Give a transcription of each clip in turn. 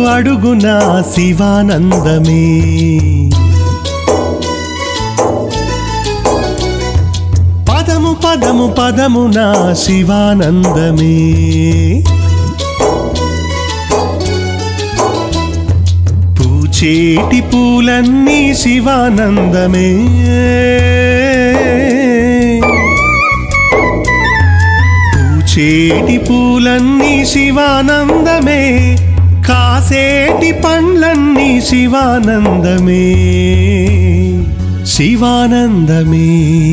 అడుగున శివానందమే పదము పదము పదమున శివానందమే పూచేటి పూలన్నీ శివానందమే పూచేటి పూలన్నీ శివానందమే కాసేటి పండ్లన్నీ శివానందమే శివానందమే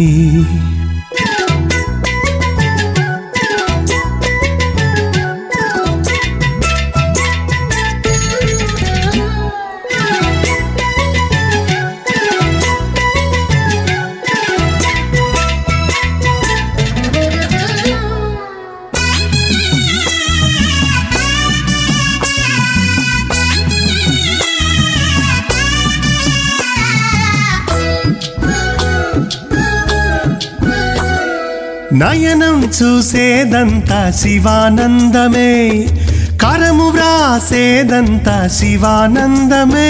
నయనం చూసేదంతా శివానందమే కరము వ్రాసేదంతా శివానందమే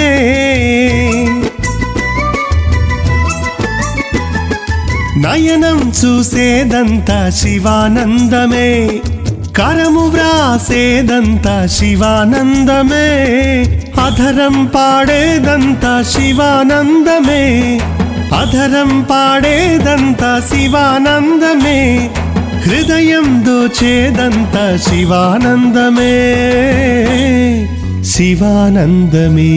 నయనం చూసేదంతా శివానందమే కరము వ్రాసేదంతా శివానందమే అధరం పాడేదంతా శివానందమే అధరం పాడేదంతా శివానందమే హృదయం దోచేదంతా శివానందమే శివానందమే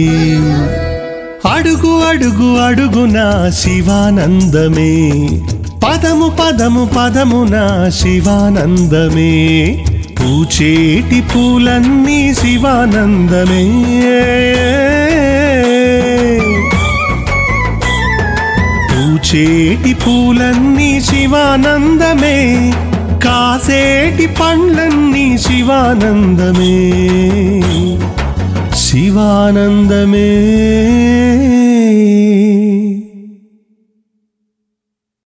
అడుగు అడుగు అడుగున శివానందమే పదము పదము పదమున శివానందమే పూచేటి పూలన్నీ శివానందమే పూచేటి పూలన్నీ శివానందమే కాసేటి పండ్లన్నీ శివానందమే శివానందమే